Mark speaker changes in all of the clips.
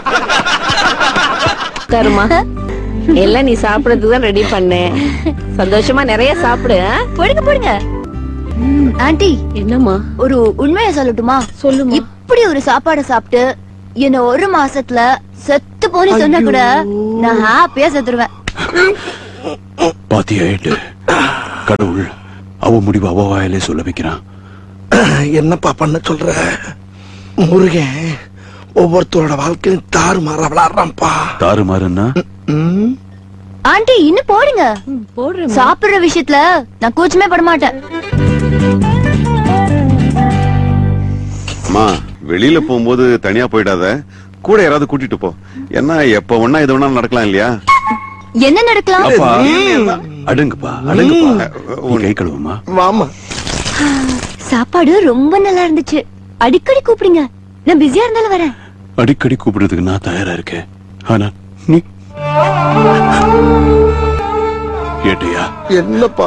Speaker 1: உட்காருமா எல்லாம் நீ சாப்பிடறதுக்கு தான் ரெடி பண்ணேன் சந்தோஷமா நிறைய சாப்பிடு ஆ?
Speaker 2: போடுங்க போடுங்க ம், ஆண்டி
Speaker 1: என்னம்மா
Speaker 2: ஒரு உண்மையை சொல்லட்டுமா
Speaker 1: சொல்லுமா
Speaker 2: இப்படி ஒரு சாப்பாடை சாப்பிட்டு என்ன ஒரு மாசத்துல செத்து போன்னு சொன்னா கூட நான் ஹாப்பியா செத்துருவேன்
Speaker 3: பாத்தியாயிட்டு கடவுள் அவ முடிவு அவ வாயிலே சொல்ல வைக்கிறான்
Speaker 4: என்னப்பா பண்ண சொல்ற முருகன் ஒவ்வொருத்தரோட வாழ்க்கையும் தாறு மாற விளாடுறான்ப்பா
Speaker 3: தாறுமாறுன்னா
Speaker 4: ம்,
Speaker 2: ஆண்டி இன்னும் போடுங்க
Speaker 1: போடுறேன்
Speaker 2: சாப்பிடுற விஷயத்துல நான் கூச்சமே பட மாட்டேன்
Speaker 5: அம்மா வெளியில போகும்போது தனியா போயிடாத கூட யாராவது கூட்டிட்டு போ ஏன்னா எப்ப ஒண்ணா இது வேணாலும் நடக்கலாம் இல்லையா
Speaker 2: என்ன நடக்கலாம்
Speaker 3: அப்பா அடங்குப்பா அடங்குப்பா நீ கை கழுவுமா
Speaker 4: வாமா
Speaker 2: சாப்பாடு ரொம்ப நல்லா இருந்துச்சு அடிக்கடி கூப்பிடுங்க நான் பிஸியா இருந்தாலும் வரேன்
Speaker 3: அடிக்கடி கூப்பிடுறதுக்கு நான் தயாரா இருக்கேன் ஆனா நீ கேட்டியா
Speaker 4: என்னப்பா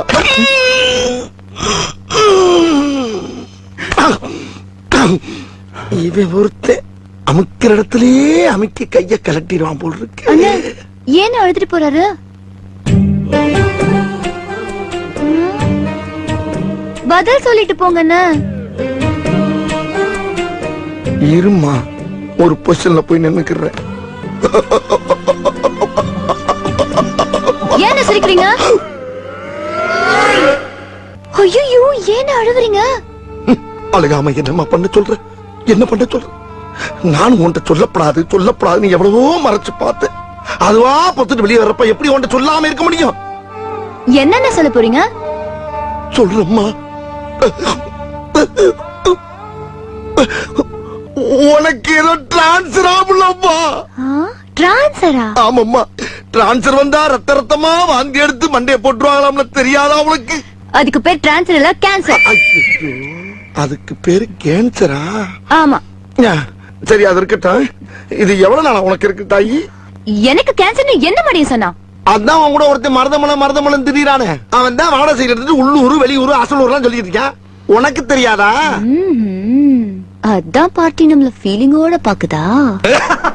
Speaker 4: இவன் ஒருத்தன் அமுக்கிற இடத்துலயே அமுக்கி கைய கலட்டிடுவான் போல் இருக்கு
Speaker 2: அண்ணா ஏன் அழுதுட்டு போறாரு ம். பதில் சொல்லிட்டு போங்க அண்ணா
Speaker 4: இருமா ஒரு பொசிஷன்ல போய் நின்னுக்கிறேன்
Speaker 2: ஏன் சிரிக்கிறீங்க ஐயோ ஏன் அழுவுறீங்க
Speaker 4: அழுகாம என்னம்மா பண்ண சொல்ற என்ன பண்ண சொல்ற நான் உன்கிட்ட சொல்லப்படாது சொல்லப்படாதுன்னு எவ்வளவோ மறைச்சு பார்த்தேன் அதுவா பொத்துட்டு வெளியே வர்றப்ப எப்படி உன்கிட்ட சொல்லாம இருக்க முடியும்
Speaker 2: என்னென்ன சொல்ல போறீங்க
Speaker 4: சொல்றம்மா உனக்கு ஏதோ டிரான்ஸ்ஃபர் ஆகலம்மா
Speaker 2: டிரான்சரா
Speaker 4: ஆமாம்மா டிரான்ஸ்ஃபர் வந்தா ரத்த ரத்தமா வாந்தி எடுத்து மண்டைய போட்டுருவாங்களாம்னு தெரியாதா உனக்கு
Speaker 2: அதுக்கு பேர் டிரான்சர் இல்ல கேன்சர்
Speaker 4: ஐயோ, அதுக்கு பேரு கேன்சரா
Speaker 2: ஆமா
Speaker 4: ஞா, சரி அது இருக்கட்டும் இது எவ்வளவு நாளா உனக்கு இருக்கு தாயி
Speaker 2: எனக்கு கேன்சர்னு என்ன மடியும் சொன்னா
Speaker 4: அதான் அவன் கூட ஒருத்தன் மருதமலை மருதமலம் திடீரானே அவன் தான் வாடகை செய்யறது உள்ளூர் வெளியூர் அசலூர்லாம் சொல்லிட்டு இருக்கான் உனக்கு தெரியாதா
Speaker 2: ம்ஹும். அதான் பார்ட்டி நம்மள ஃபீலிங்கோட பாக்குதா